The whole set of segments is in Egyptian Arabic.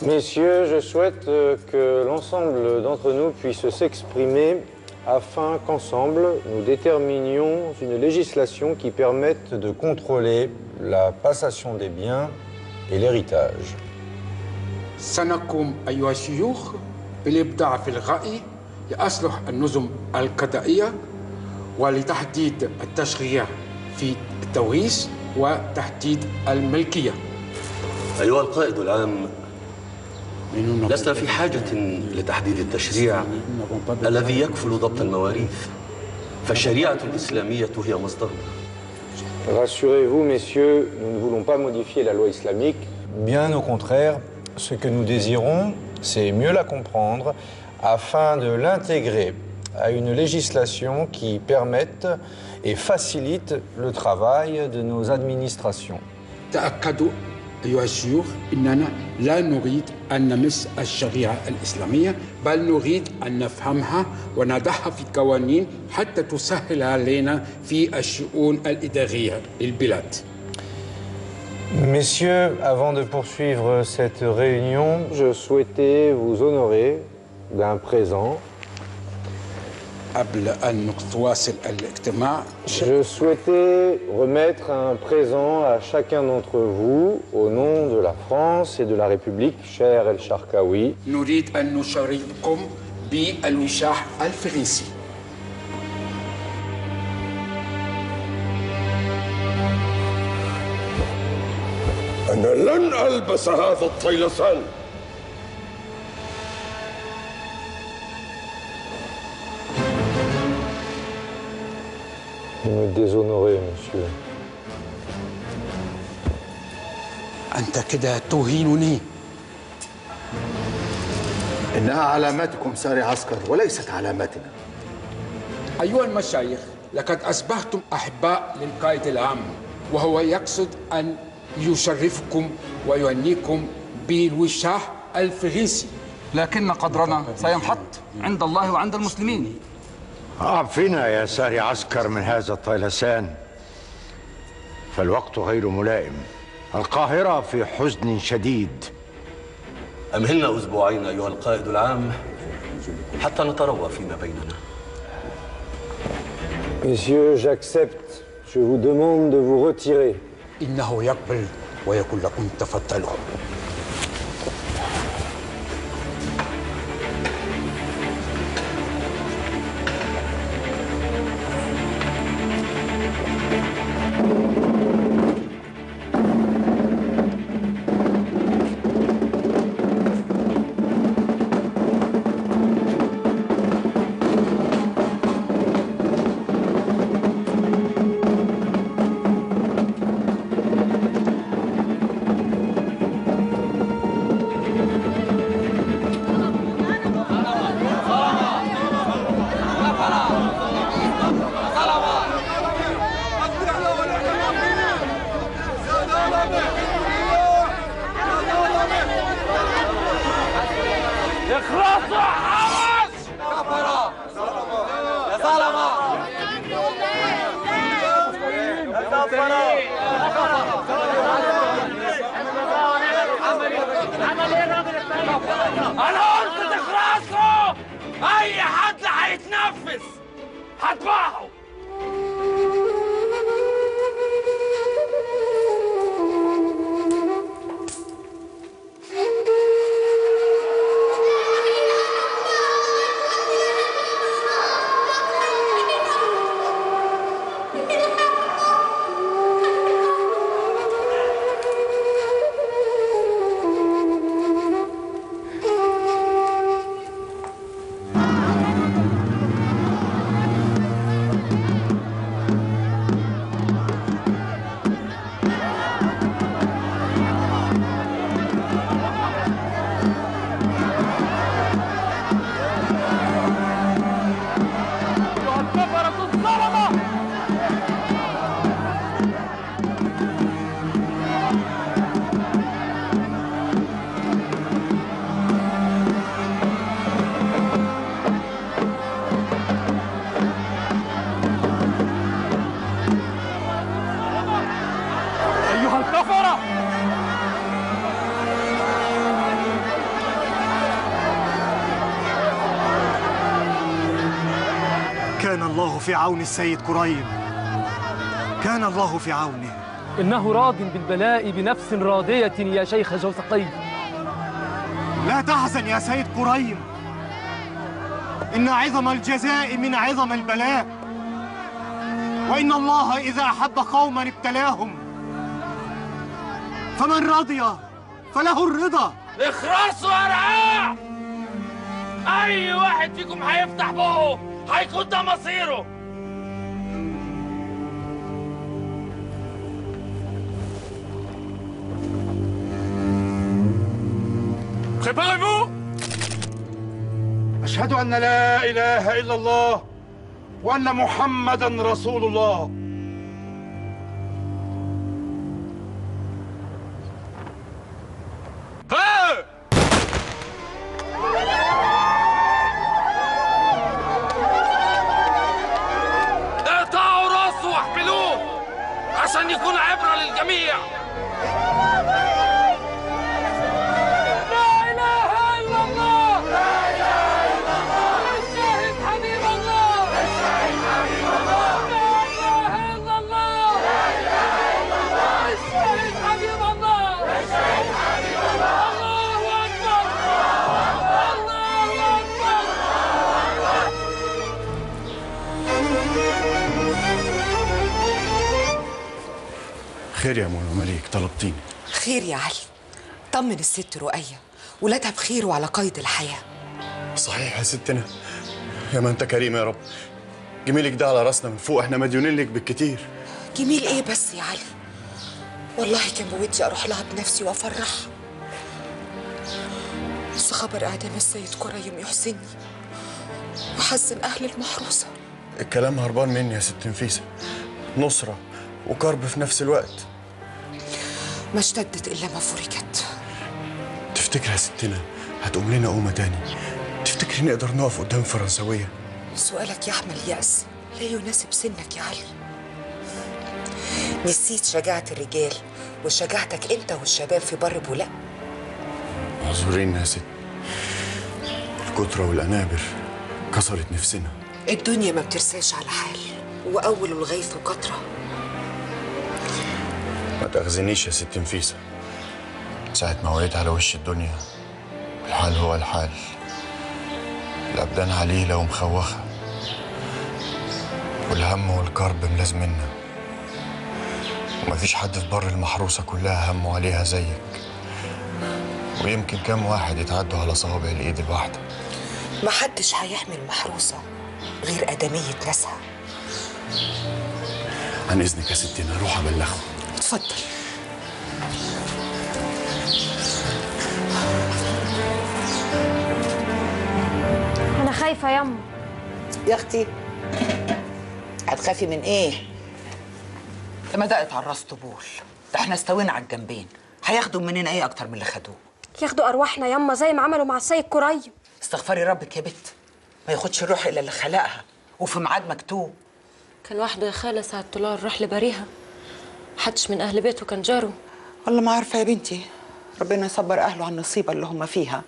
Messieurs, je souhaite euh, que l'ensemble d'entre nous puisse s'exprimer afin qu'ensemble nous déterminions une législation qui permette de contrôler la passation des biens et l'héritage. سنقوم أيها الشيوخ بالإبداع في الرأي لأصلح النظم القضائية ولتحديد التشريع في التوريث وتحديد الملكية أيها القائد العام لسنا في حاجة لتحديد التشريع الذي يكفل ضبط المواريث فالشريعة الإسلامية هي مصدرنا Rassurez-vous, messieurs, nous ne voulons pas modifier la loi islamique. Bien au contraire, ce que nous désirons, c'est mieux la comprendre afin de l'intégrer à une législation qui permette et facilite le travail de nos administrations. تأكدوا أيها الشيوخ أننا لا نريد أن نمس الشريعة الإسلامية بل نريد أن نفهمها ونضعها في قوانين حتى تسهل علينا في الشؤون الإدارية للبلاد Messieurs, avant de poursuivre cette réunion, je souhaitais vous honorer d'un présent. قبل أن نواصل الاجتماع Je souhaitais remettre un présent à chacun d'entre vous au nom de la France et de la République, cher El Sharkawi. نريد أن نشارككم بالوشاح الفرنسي أنا لن ألبس هذا الطيلسان Vous me déshonorez, monsieur. أنت كده تهينني إنها علاماتكم ساري عسكر وليست علاماتنا أيها المشايخ لقد أصبحتم أحباء للقائد العام وهو يقصد أن يشرفكم ويهنيكم بالوشاح الفرنسي لكن قدرنا سينحط عند الله وعند المسلمين أعفنا يا ساري عسكر من هذا الطيلسان فالوقت غير ملائم القاهرة في حزن شديد أمهلنا أسبوعين أيها القائد العام حتى نتروى فيما بيننا Messieurs, j'accepte. Je vous demande de vous retirer. إنه يقبل ويقول لكم تفضلوا انا قلت تخلصوا اي حد هيتنفس هطبعه في عون السيد كريم كان الله في عونه إنه راض بالبلاء بنفس راضية يا شيخ جوثقي لا تحزن يا سيد كريم إن عظم الجزاء من عظم البلاء وإن الله إذا أحب قوما ابتلاهم فمن رضي فله الرضا اخرسوا يا رعاع اي واحد فيكم هيفتح بقه هيكون ده مصيره Préparez-vous أشهد أن لا إله إلا الله وأن محمدا رسول الله Feu اقطعوا راسه واحملوه عشان يكون عبرة للجميع لا إله إلا الله لا إله إلا الله الشاهد حبيب الله الشاهد حبيب الله لا إله إلا الله لا إله إلا الله الشاهد حبيب الله الشاهد حبيب الله الله أكبر الله أكبر خير يا منى مليك طلبتيني خير يا علي طمن الست رؤية ولادها بخير وعلى قيد الحياة صحيح يا ستنا يا ما انت كريم يا رب جميلك ده على راسنا من فوق احنا مديونين لك بالكتير جميل ايه بس يا علي والله كان بودي اروح لها بنفسي وافرحها بس خبر اعدام السيد كريم يحزنني وحزن اهل المحروسه الكلام هربان مني يا ست نفيسة نصرة وكرب في نفس الوقت ما اشتدت الا ما فرجت تفتكر يا ستنا هتقوم لنا قومة تاني تفتكري نقدر نقف قدام فرنسوية سؤالك يحمل يأس لا يناسب سنك يا علي نسيت شجاعة الرجال وشجاعتك انت والشباب في بر بولاق اعذرين يا ست الكترة والأنابر كسرت نفسنا الدنيا ما بترساش على حال وأول الغيث قطرة ما تأخذنيش يا ست نفيسة ساعة ما وقيت على وش الدنيا الحال هو الحال الأبدان عليلة ومخوخة والهم والكرب ملازمنا ومفيش حد في بر المحروسة كلها همه عليها زيك ويمكن كام واحد يتعدوا على صوابع الإيد الواحدة ما حدش هيحمل محروسة غير آدمية ناسها عن إذنك يا ستنا أروح أبلغهم اتفضل انا خايفه ياما يا اختي هتخافي من ايه؟ ما ده اتعرض طبول ده احنا استوينا على الجنبين هياخدوا مننا ايه اكتر من اللي خدوه ياخدوا ارواحنا ياما زي ما عملوا مع السيد كريم استغفري ربك يا بت ما ياخدش الروح الا اللي خلقها وفي ميعاد مكتوب كان وحده يا خالة ساعة طلوع الروح لبريها محدش من أهل بيته كان جاره والله ما عارفه يا بنتي ربنا يصبر اهله على النصيبه اللي هم فيها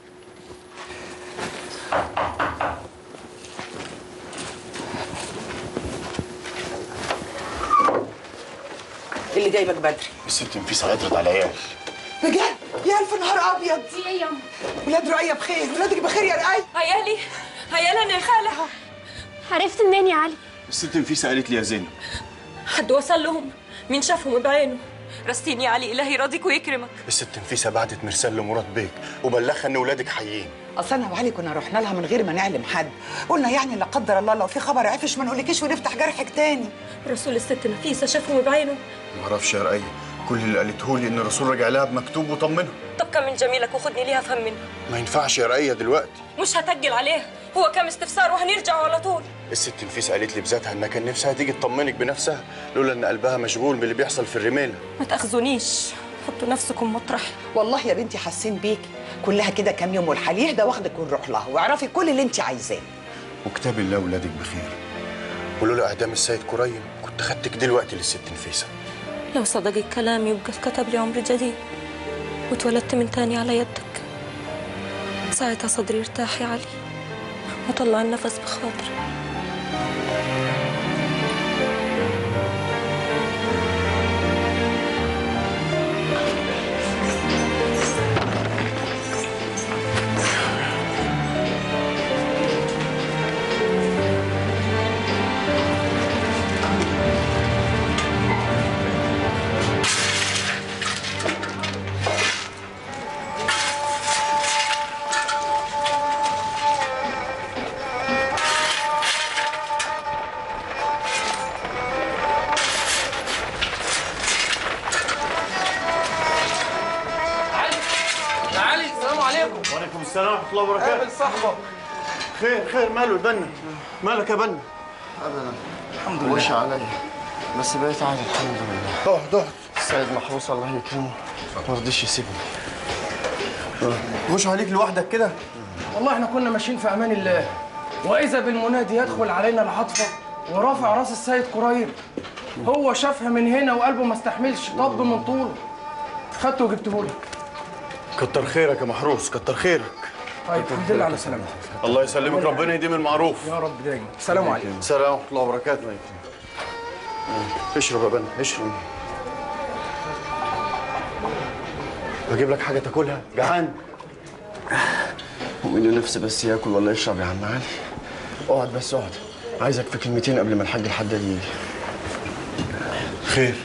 اللي جايبك بدري الست نفيسة عطرت على العيال بجد يا الف نهار ابيض في ايه ياما ولاد رؤية بخير ولادك بخير يا رؤية عيالي عيالي انا يا خالة عرفت منين يا علي الست نفيسة قالت لي يا زينب حد وصل لهم مين شافهم بعينه رستيني يا علي إلهي يرضيك ويكرمك الست نفيسة بعتت مرسال لمراد بيك وبلغها ان ولادك حيين اصل انا وعلي كنا رحنا لها من غير ما نعلم حد قلنا يعني لا قدر الله لو في خبر عفش ما نقولكيش ونفتح جرحك تاني رسول الست نفيسة شافهم بعينه ما اعرفش يا رؤية كل اللي قالته لي ان الرسول رجع لها بمكتوب وطمنها طب كم من جميلك وخدني ليها افهم منها ما ينفعش يا رؤية دلوقتي مش هتجل عليها هو كام استفسار وهنرجع على طول الست نفيسة قالت لي بذاتها انها كان نفسها تيجي تطمنك بنفسها لولا ان قلبها مشغول باللي بيحصل في الرميلة ما تاخذونيش حطوا نفسكم مطرحي والله يا بنتي حاسين بيكي كلها كده كام يوم والحال يهدى واخدك ونروح لها واعرفي كل اللي انت عايزاه وكتاب الله ولادك بخير ولولا اعدام السيد كريم كنت خدتك دلوقتي للست نفيسة لو صدق الكلام يبقى اتكتب لي عمر جديد واتولدت من تاني على يدك ساعتها صدري ارتاح يا علي وطلع النفس بخاطري السلام ورحمه الله وبركاته قابل صاحبك خير خير ماله البنا مالك يا بنا ابدا الحمد لله وش عليا بس بقيت عادي الحمد لله اقعد اقعد السيد محروس الله يكرمه ما رضيش يسيبني مش عليك لوحدك كده والله احنا كنا ماشيين في امان الله واذا بالمنادي يدخل علينا العطفه ورافع راس السيد قريب هو شافها من هنا وقلبه ما استحملش طب من طوله خدته وجبته لك كتر خيرك يا محروس كتر خيرك طيب الحمد لله على سلامتك الله يسلمك ربنا يديم المعروف يا رب دايما السلام عليكم السلام ورحمه الله وبركاته اشرب يا بنا اشرب اجيب لك حاجه تاكلها جعان ومين اللي نفسي بس ياكل ولا يشرب يا عم علي اقعد بس اقعد عايزك في كلمتين قبل ما الحاج الحداد يجي خير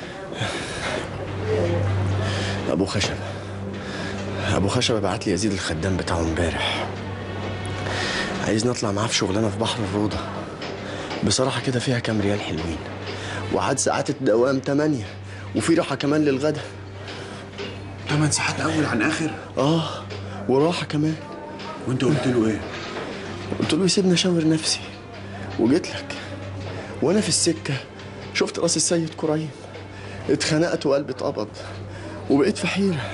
ابو خشبه ابو خشبه بعت لي يزيد الخدام بتاعه امبارح عايزني اطلع معاه في شغلانه في بحر الروضه بصراحه كده فيها كام ريال حلوين وعاد ساعات الدوام تمانية وفي راحه كمان للغدا 8 ساعات اول عن اخر اه وراحه كمان وانت قلت له ايه قلت له يسيبني اشاور نفسي وجيت لك وانا في السكه شفت راس السيد كريم اتخنقت وقلبي اتقبض وبقيت في حيره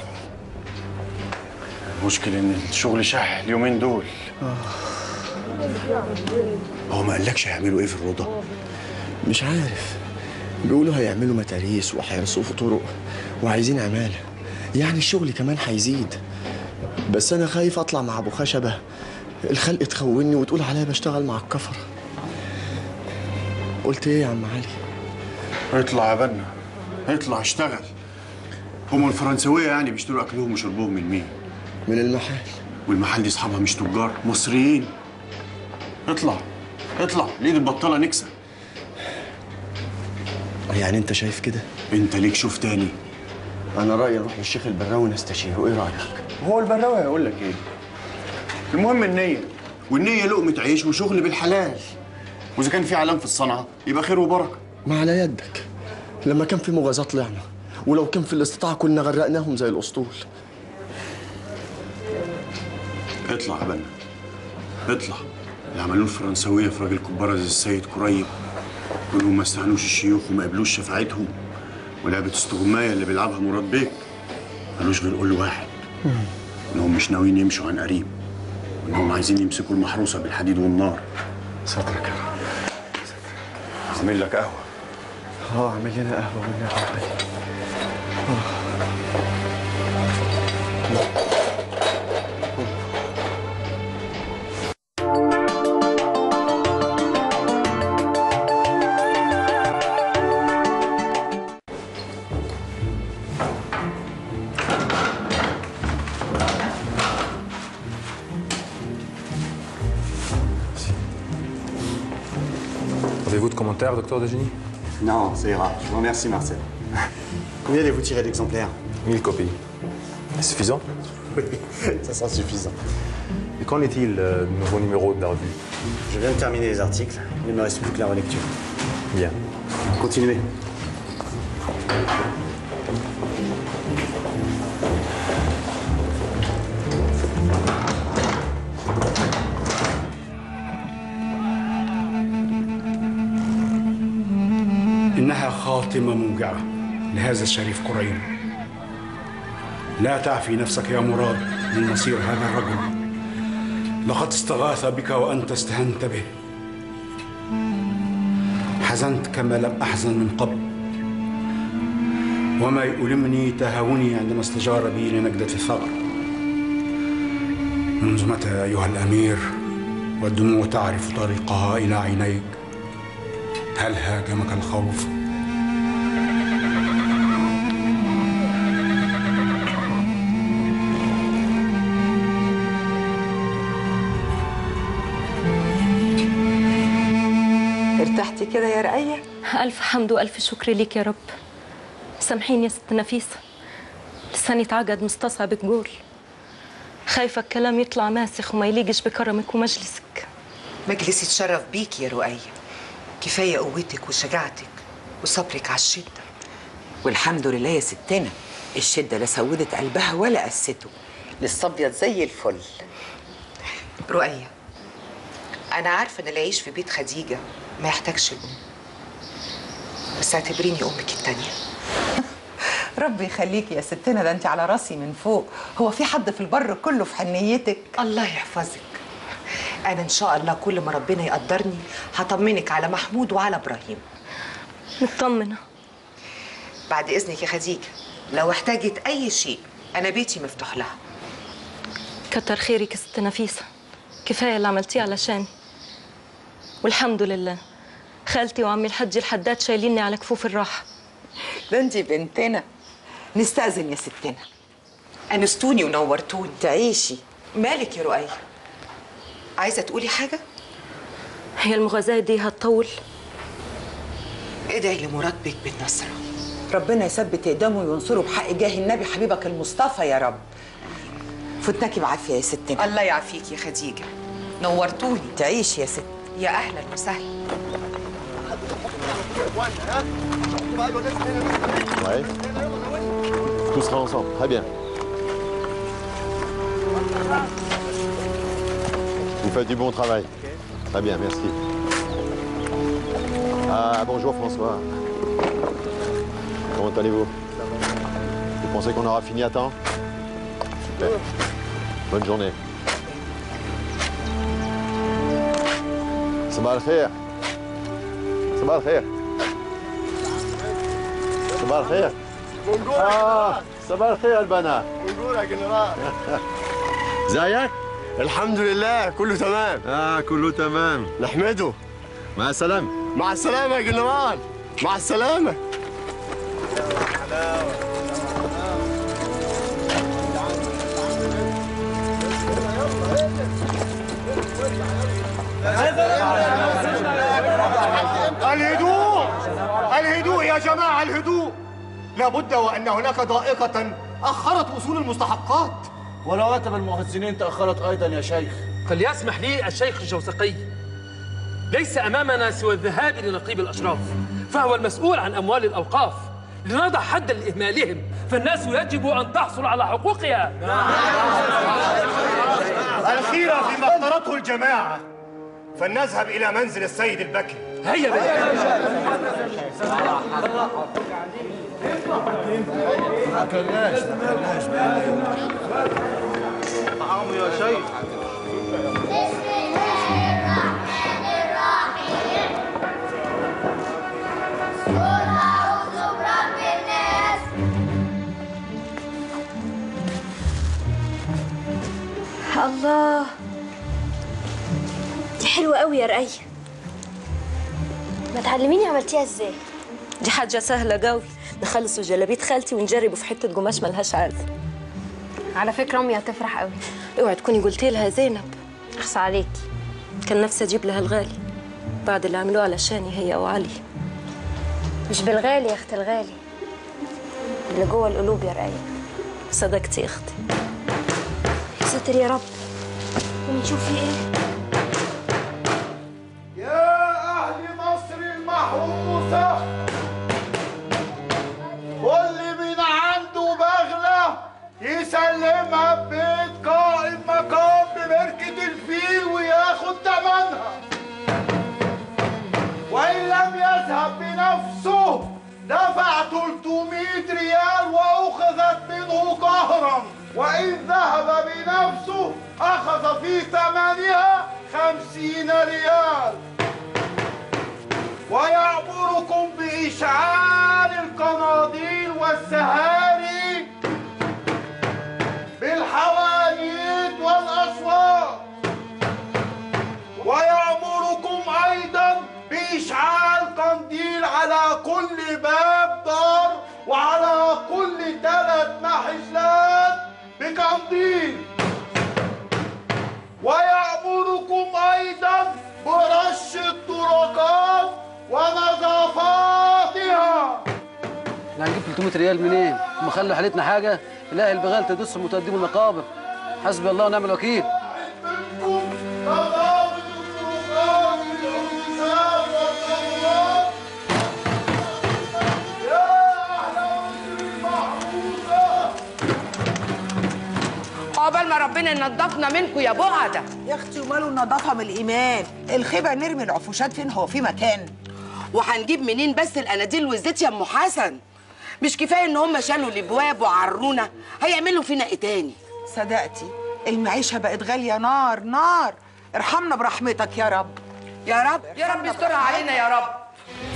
المشكلة ان الشغل شح اليومين دول هو ما قالكش هيعملوا ايه في الروضه مش عارف بيقولوا هيعملوا متاريس وهيرصفوا طرق وعايزين عماله يعني الشغل كمان هيزيد بس انا خايف اطلع مع ابو خشبه الخلق تخوني وتقول عليا بشتغل مع الكفره قلت ايه يا عم علي اطلع يا بنا اطلع اشتغل هم الفرنسويه يعني بيشتروا اكلهم وشربهم من مين من المحل والمحل دي اصحابها مش تجار مصريين اطلع اطلع الايد البطاله نكسب يعني انت شايف كده انت ليك شوف تاني انا رايي نروح للشيخ البراوي نستشيره ايه رايك هو البراوي هيقول لك ايه المهم النيه والنيه لقمه عيش وشغل بالحلال واذا كان في علام في الصنعه يبقى خير وبركه ما على يدك لما كان في مغازاة طلعنا ولو كان في الاستطاعة كنا غرقناهم زي الأسطول اطلع يا بنا اطلع اللي عملوه الفرنسويه في راجل كبارة زي السيد قريب وانهم ما استهانوش الشيوخ وما قبلوش شفاعتهم ولعبه استغمايه اللي بيلعبها مراد بيك ملوش غير قول واحد انهم مش ناويين يمشوا عن قريب وانهم عايزين يمسكوا المحروسه بالحديد والنار سترك يا رب اعمل لك قهوه اه اعمل لنا قهوة والنبي يا علي. Avez-vous de commentaires, docteur Degeny Non, ça ira. Je vous remercie, Marcel. Combien allez-vous tirer d'exemplaires 1000 copies. C'est suffisant Oui, ça sera suffisant. Et qu'en est-il euh, du nouveau numéro de la revue Je viens de terminer les articles. Il ne me reste plus que la relecture. Bien. Continuez. إنها خاتمة موجعة لهذا الشريف قريم لا تعفي نفسك يا مراد من مصير هذا الرجل لقد استغاث بك وأنت استهنت به حزنت كما لم أحزن من قبل وما يؤلمني تهاوني عندما استجار بي لنجدة الثغر منذ متى أيها الأمير والدموع تعرف طريقها إلى عينيك هل هاجمك الخوف؟ ارتحتي كده يا رقية؟ ألف حمد وألف شكر ليك يا رب سامحيني يا ست نفيسة لساني اتعقد مستصعب قول خايفة الكلام يطلع ماسخ وما يليقش بكرمك ومجلسك مجلس يتشرف بيك يا رقية كفاية قوتك وشجاعتك وصبرك على الشدة والحمد لله يا ستنا الشدة لا سودت قلبها ولا قسته لسه أبيض زي الفل رؤية أنا عارفة إن العيش في بيت خديجة ما يحتاجش الأم بس اعتبريني أمك التانية ربي يخليكي يا ستنا ده انت على راسي من فوق هو في حد في البر كله في حنيتك الله يحفظك أنا إن شاء الله كل ما ربنا يقدرني هطمنك على محمود وعلى إبراهيم مطمنة بعد إذنك يا خديجة لو احتاجت أي شيء أنا بيتي مفتوح لها كتر خيرك يا ست نفيسة كفاية اللي عملتيه علشاني والحمد لله خالتي وعمي الحج الحداد شايليني على كفوف الراحة ده انت بنتنا نستأذن يا ستنا أنستوني ونورتوني تعيشي مالك يا رؤية عايزة تقولي حاجة؟ هي المغازاة دي هتطول ادعي لمراد بيك بالنصرة ربنا يثبت اقدامه وينصره بحق جاه النبي حبيبك المصطفى يا رب فتناكي بعافيه يا ستنا الله يعافيك يا خديجة نورتوني تعيشي يا ست يا أهلا وسهلا Ouais. Tout sera ensemble. Très bien. Vous faites du bon travail. Très bien, merci. Ah, bonjour François. Comment allez-vous Vous pensez qu'on aura fini à temps Super. Bonne journée. صباح الخير صباح الخير صباح الخير آه صباح الخير البنات بونجور يا جنرال ازيك؟ الحمد لله كله تمام اه كله تمام نحمده مع السلامة مع السلامة يا جنرال مع السلامة الهدوء الهدوء يا جماعة الهدوء لابد وأن هناك ضائقة أخرت وصول المستحقات ورواتب المحسنين تأخرت أيضا يا شيخ فليسمح لي الشيخ الجوسقي ليس أمامنا سوى الذهاب لنقيب الأشراف فهو المسؤول عن أموال الأوقاف لنضع حدا لإهمالهم فالناس يجب أن تحصل على حقوقها الخيرة فيما اختارته الجماعة فلنذهب إلى منزل السيد البكري هيا بنا ما كناش ما كناش طعام يا شيخ الله دي حلوة قوي يا رقية ما تعلميني عملتيها ازاي دي حاجة سهلة قوي نخلصوا جلابية خالتي ونجربوا في حتة قماش ملهاش عادة على فكرة أمي هتفرح قوي اوعي تكوني قلتي لها يا زينب أخصى عليكي كان نفسي أجيب لها الغالي بعد اللي عملوه علشاني هي وعلي مش بالغالي يا أختي الغالي اللي جوه القلوب يا رقية صدقتي يا أختي يا ساتر يا رب ونشوف في ايه يا أهل مصر المحروسة واللي من عنده بغلة يسلمها ببيت قائم مقام ببركة الفيل وياخد تمنها وإن لم يذهب بنفسه دفع 300 ريال وأخذت منه قهرا وإن ذهب بنفسه أخذ في ثمنها خمسين ريال ويأمركم بإشعال القناديل والسهاري بالحوانيت والأسواق ويأمركم أيضا بإشعال قنديل على كل باب دار وعلى كل ثلاث محلات بقنديل ويأمركم أيضا برش الطرقات ونظافاتها لا هنجيب 300 ريال منين؟ هم خلوا حالتنا حاجة إله البغال تدسهم وتقدموا المقابر حسبي الله ونعم الوكيل نظافة الطرقات للنساء والضرورات يا أهل مصر المحروسة عقبال عقبال ما ربنا ينضفنا منكم يا بعدة يا اختي وماله النظافه من الايمان الخيبه نرمي العفوشات فين هو في مكان وهنجيب منين بس الاناديل والزيت يا ام حسن مش كفايه ان هم شالوا الابواب وعرونا هيعملوا فينا ايه تاني صدقتي المعيشه بقت غاليه نار نار ارحمنا برحمتك يا رب يا رب يا رب يسترها علينا يا رب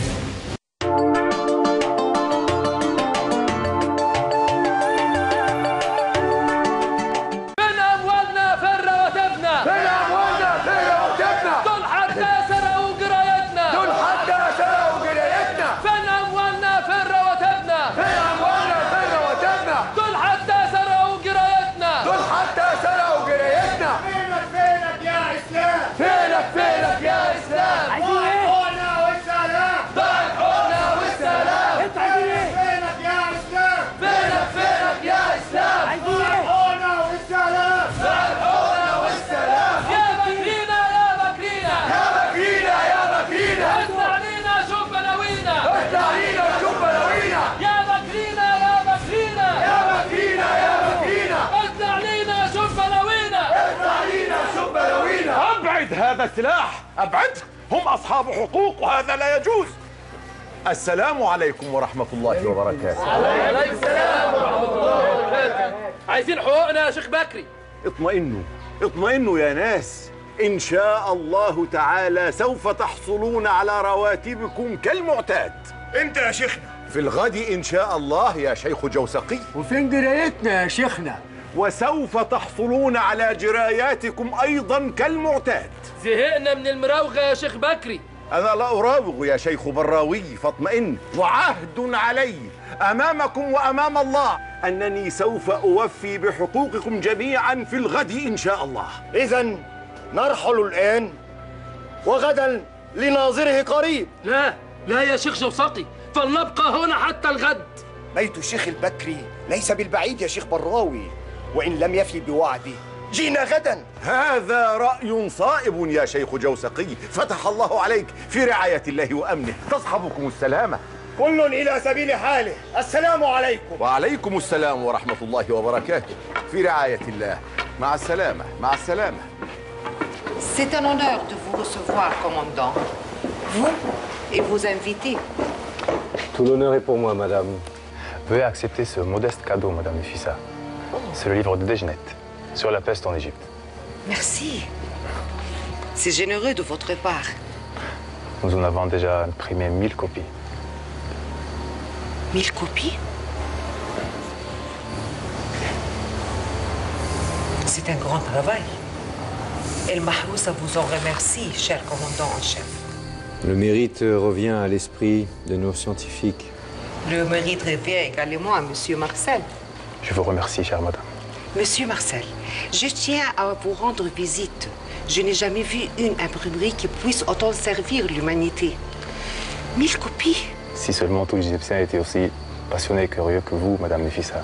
من أموالنا فر وتبنى من أموالنا فر وتبنى دول حتى سرقوا قرايتنا دول حتى سرقوا قرايتنا من أموالنا فر وتبنى من أموالنا فر وتبنى دول حتى سرقوا قرايتنا دول حتى سرقوا قرايتنا فينك فينك يا إسلام فينك فينك يا إسلام عايزين إيه؟ ضايعونا والسلام ضايعونا والسلام أنت عايزين إيه؟ فينك يا إسلام فينك فينك يا إسلام عايزين إيه؟ ضايعونا والسلام ضايعونا والسلام يا بكرينا يا بكرينا يا بكرينا يا بكرينا اطلع لينا شوف بلاوينا اطلع لينا شوف بلاوينا يا بكرينا يا بكرينا يا بكرينا يا بكرينا اطلع لينا شوف بلاوينا اطلع لينا شوف بلاوينا ابعد هذا السلاح ابعد هم اصحاب حقوق وهذا لا يجوز السلام عليكم ورحمه الله وبركاته عليكم السلام ورحمة الله وبركاته عايزين حقوقنا يا شيخ بكري اطمئنوا اطمئنوا يا ناس إن شاء الله تعالى سوف تحصلون على رواتبكم كالمعتاد انت يا شيخنا في الغد إن شاء الله يا شيخ جوسقي وفين قرايتنا يا شيخنا وسوف تحصلون على جراياتكم أيضا كالمعتاد زهقنا من المراوغة يا شيخ بكري أنا لا أراوغ يا شيخ براوي فاطمئن وعهد علي أمامكم وأمام الله أنني سوف أوفي بحقوقكم جميعا في الغد إن شاء الله إذا نرحل الآن وغدا لناظره قريب لا لا يا شيخ جوسقي فلنبقى هنا حتى الغد بيت الشيخ البكري ليس بالبعيد يا شيخ براوي وإن لم يفي بوعده جينا غدا هذا رأي صائب يا شيخ جوسقي فتح الله عليك في رعاية الله وأمنه تصحبكم السلامة كل إلى سبيل حاله السلام عليكم وعليكم السلام ورحمة الله وبركاته في رعاية الله مع السلامة مع السلامة C'est un honneur de vous recevoir, commandant. Vous et vos invités. Tout l'honneur est pour moi, madame. Veuillez accepter ce modeste cadeau, Madame Nefissa. C'est le livre de Dejnet sur la peste en Égypte. Merci. C'est généreux de votre part. Nous en avons déjà imprimé 1000 copies. Mille copies C'est un grand travail. El Mahrousa vous en remercie, cher commandant en chef. Le mérite revient à l'esprit de nos scientifiques. Le mérite revient également à Monsieur Marcel. Je vous remercie, chère Madame. Monsieur Marcel, je tiens à vous rendre visite. Je n'ai jamais vu une imprimerie qui puisse autant servir l'humanité. Mille copies Si seulement tous les Égyptiens étaient aussi passionnés et curieux que vous, Madame Nefissa.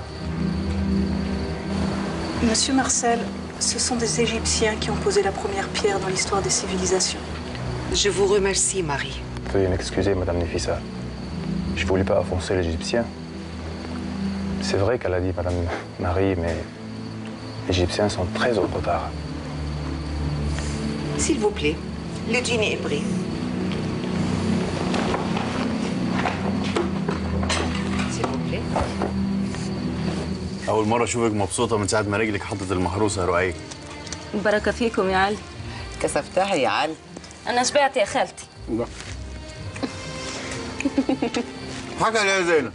Monsieur Marcel, ce sont des Égyptiens qui ont posé la première pierre dans l'histoire des civilisations. Je vous remercie, Marie. Veuillez m'excuser, Madame Nefissa. Je ne voulais pas offenser les Égyptiens. C'est vrai qu'elle a dit Madame Marie, mais les Égyptiens sont très au retard. S'il vous plaît, le dîner est prêt. S'il vous plaît. أول مرة أشوفك مبسوطة من ساعة ما رجلك حطت المحروسة يا رؤية البركة فيكم يا علي كسفتها يا علي أنا شبعت يا خالتي حاجة يا زينب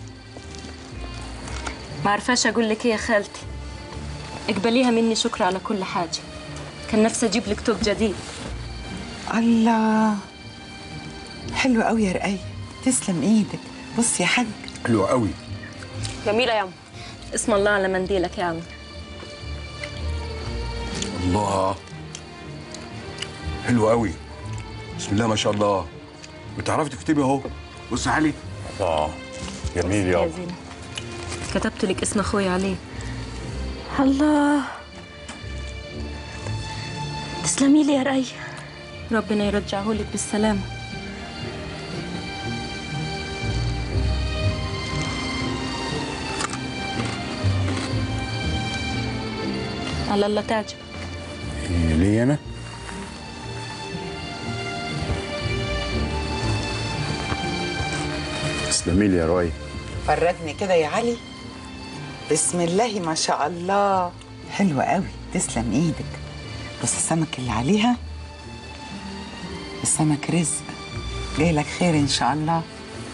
ما عرفاش أقول لك إيه يا خالتي اقبليها مني شكر على كل حاجة كان نفسي أجيب لك توب جديد الله حلو قوي يا رقية تسلم ايدك بص يا حاج حلوة قوي جميلة يا عم اسم الله على منديلك يا عم الله حلو قوي بسم الله ما شاء الله بتعرفي تكتبي اهو بص يا علي اه جميل يا زينة كتبت لك اسم أخوي عليه الله تسلمي لي يا رأي ربنا يرجعه لك بالسلامة على الله تعجب إيه، ليه انا تسلمي لي يا رؤي فردني كده يا علي بسم الله ما شاء الله حلوة قوي تسلم ايدك بس السمك اللي عليها السمك رزق جاي لك خير ان شاء الله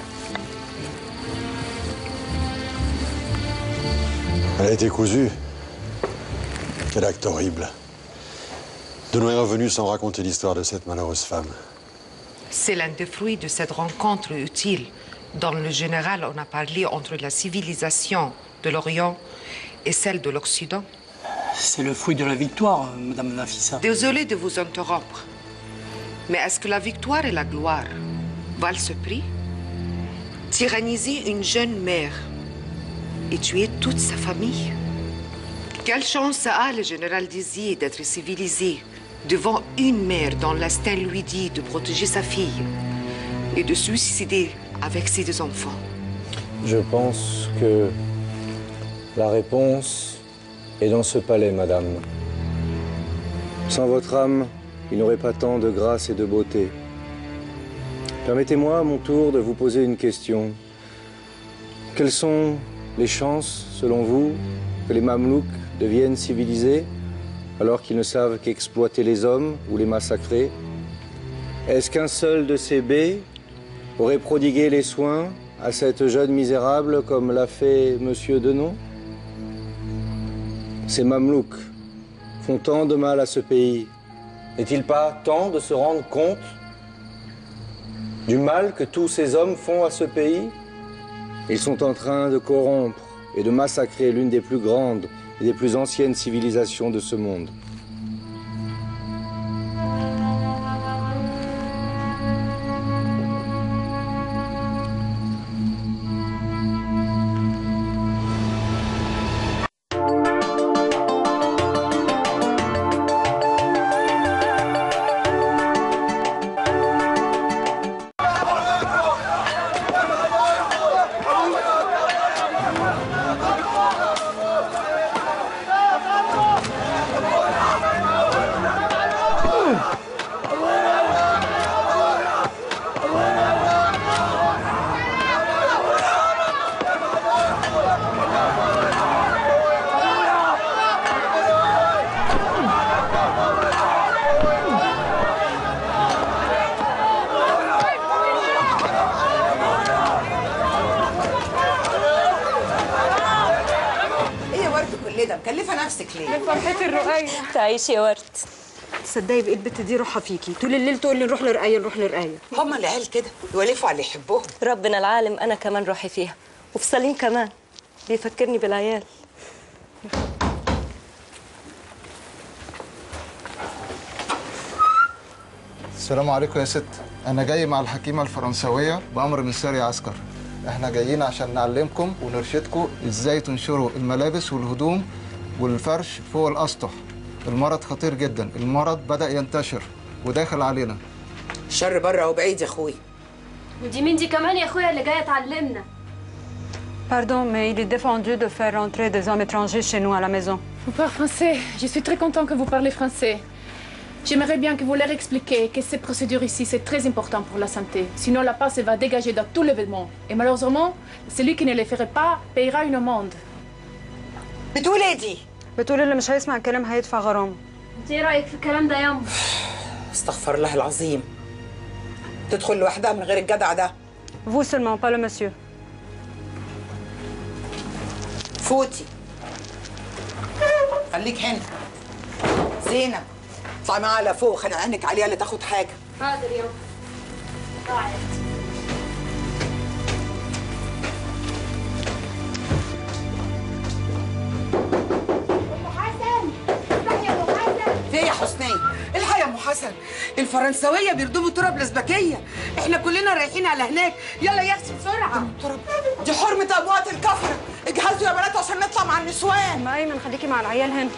Elle a été cousue. Quel acte horrible. De loin revenu sans raconter l'histoire de cette malheureuse femme. C'est l'un des fruits de cette rencontre utile. Dans le général, on a parlé entre la civilisation de l'Orient et celle de l'Occident. C'est le fruit de la victoire, Madame Nafissa. Désolée de vous interrompre, mais est-ce que la victoire et la gloire valent ce prix Tyranniser une jeune mère et tuer toute sa famille Quelle chance a le général Dizier d'être civilisé devant une mère dont l'instinct lui dit de protéger sa fille et de se suicider avec ses deux enfants Je pense que la réponse est dans ce palais, madame. Sans votre âme, il n'aurait pas tant de grâce et de beauté. Permettez-moi à mon tour de vous poser une question. Quelles sont les chances, selon vous, que les Mamelouks deviennent civilisés alors qu'ils ne savent qu'exploiter les hommes ou les massacrer Est-ce qu'un seul de ces baies aurait prodigué les soins à cette jeune misérable comme l'a fait Monsieur Denon Ces Mamelouks font tant de mal à ce pays. N'est-il pas temps de se rendre compte du mal que tous ces hommes font à ce pays Ils sont en train de corrompre et de massacrer l'une des plus grandes et des plus anciennes civilisations de ce monde. ايه يا ورد كل ده مكلفه نفسك ليه من فرحتي الرقية تعيشي يا ورد تصدقي بقيت البت دي روحها فيكي طول الليل تقول لي نروح لرقايه نروح لرقايه هما العيال كده يولفوا على اللي يحبوهم ربنا العالم أنا كمان روحي فيها وفي سليم كمان بيفكرني بالعيال السلام عليكم يا ست انا جاي مع الحكيمه الفرنسويه بامر من ساري عسكر احنا جايين عشان نعلمكم ونرشدكم ازاي تنشروا الملابس والهدوم والفرش فوق الاسطح المرض خطير جدا المرض بدا ينتشر وداخل علينا الشر بره وبعيد يا اخوي ودي مين دي كمان يا اخويا اللي جايه تعلمنا Pardon, mais il est défendu de faire entrer des hommes étrangers chez nous à la maison. Vous parlez français. Je suis très content que vous parlez français. J'aimerais bien que vous leur expliquiez que ces procédures ici, c'est très important pour la santé. Sinon, la passe va dégager dans tout l'événement. Et malheureusement, celui qui ne les ferait pas payera une amende. بتقول ايه دي؟ بتقول اللي مش هيسمع الكلام هيدفع غرامه. انت ايه رايك في الكلام ده ياما استغفر الله العظيم تدخل لوحدها من غير الجدع ده Vous seulement, pas le monsieur. فوتي خليك هنا زينب اطلعي معاها لفوق خلي عينك عليها لا تاخد حاجه حاضر ياما طاعت في إيه يا حسنية الحق يا ام حسن الفرنسويه بيردموا تراب الازبكيه احنا كلنا رايحين على هناك يلا يا اختي بسرعه دي حرمه اموات الكفره اجهزوا يا بنات عشان نطلع مع النسوان ما ايمن خليكي مع العيال هنا.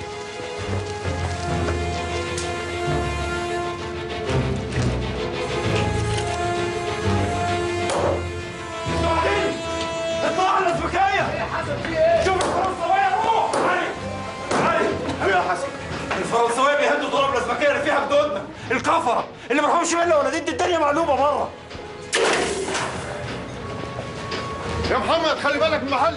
اطلع على الازبكيه شوف الفرنساويه روح علي علي حبيبي يا حسن الفرنساويه بيهدوا ضرب الازبكيه اللي فيها جدودنا الكفره اللي ما لهمش مله ولا دي الدنيا مقلوبه بره يا محمد خلي بالك من المحل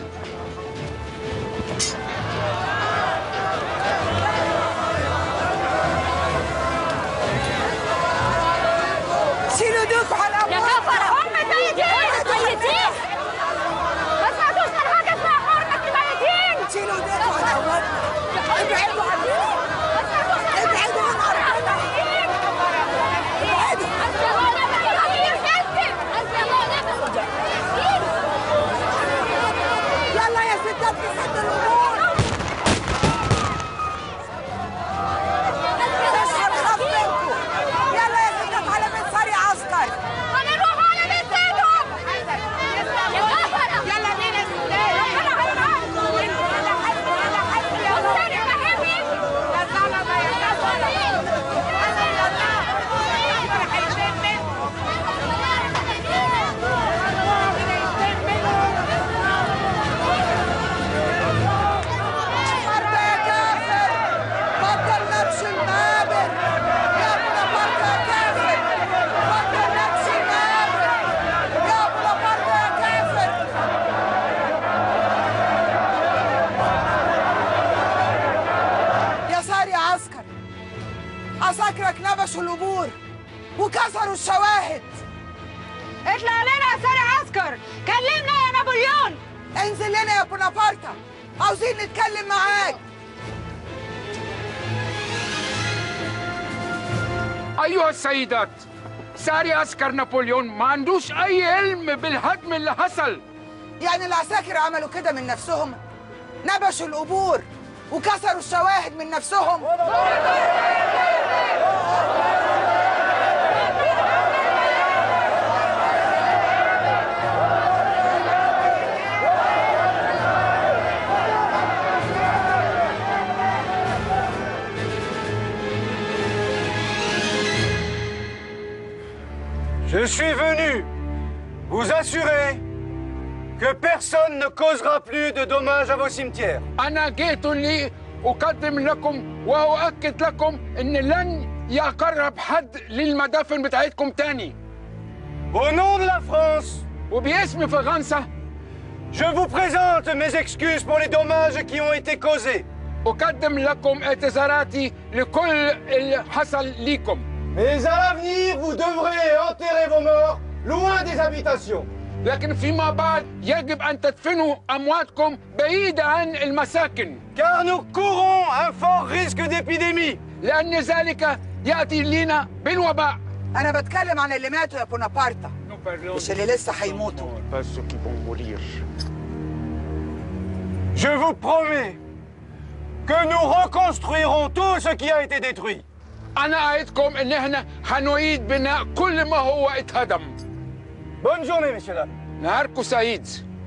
شيلوا ايديكم على يا كفرة هم ميتين ميتين ما سمعتوش من حاجة اسمها حرمة الميتين شيلوا ايديكم على اولادنا ابعدوا عننا ابعدوا عن ارضنا ابعدوا يلا يا ستات نسد الامور مش هنخاف منكم يلا يا ستات على بيت ساري عسكر هنروح على بيت سيدهم يا كفرة يلا بينا يا ستات يلا يلا يلا حسن يلا حسن يا ستات يا بحبي يا سلامة يا كفرة يلا يلا كفرة هيتم منه مرة يا كافر بطل نبش المابر يا ابو مرة يا كافر بطل نبش المابر يا ابو مرة يا كافر يا ساري يا عسكر عساكرك نبشوا القبور وكسروا الشواهد اطلع لنا يا ساري عسكر كلمنا يا نابليون انزل لنا يا بونابرتا عاوزين نتكلم معاك أيها السيدات ساري عسكر نابليون ما عندوش أي علم بالهدم اللي حصل يعني العساكر عملوا كده من نفسهم نبشوا القبور وكسروا الشواهد من نفسهم Je suis venu vous assurer que personne ne causera plus de dommages à vos cimetières. أنا جئت لي أقدم لكم وأؤكد لكم إن لن يقرب حد للمدافن بتاعتكم تاني. Au nom de la France, وباسم فرنسا je vous présente mes excuses pour les dommages qui ont été causés. أقدم لكم اعتذاراتي لكل اللي حصل ليكم. Mais à l'avenir, vous devrez enterrer vos morts loin des habitations. لكن فيما بعد يجب أن تدفنوا أمواتكم بعيد عن المساكن. Car nous courons un fort risque d'épidémie. لأن ذلك يأتي لنا بالوباء. انا بتكلم عن اللي ماتوا يا بونابرتا مش اللي لسه هيموتوا Je vous promets que nous reconstruirons tout ce qui a été détruit. أنا أعدكم إن إحنا هنعيد بناء كل ما هو اتهدم. Bonne journée, messieurs dames. نهاركم سعيد.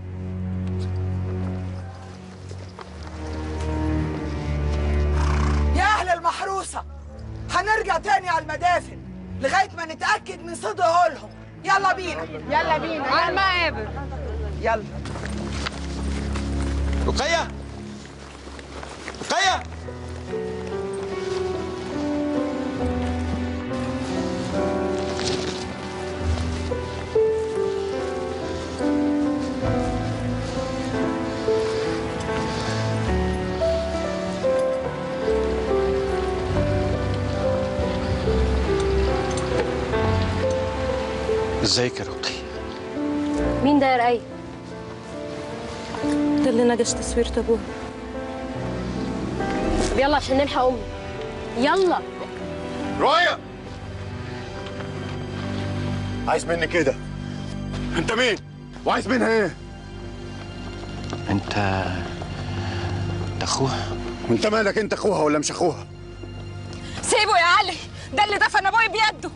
يا اهل المحروسه هنرجع تاني على المدافن لغايه ما نتاكد من صدق قولهم يلا بينا يلا بينا على المقابر يلا رقية رقية ازيك يا رقي مين ده يا رقية؟ ده اللي نجش تصوير ابوها طب يلا عشان نلحق امي يلا رؤية عايز مني كده انت مين وعايز منها ايه انت انت اخوها وانت مالك انت اخوها ولا مش اخوها سيبه يا علي ده اللي دفن ابوي بيده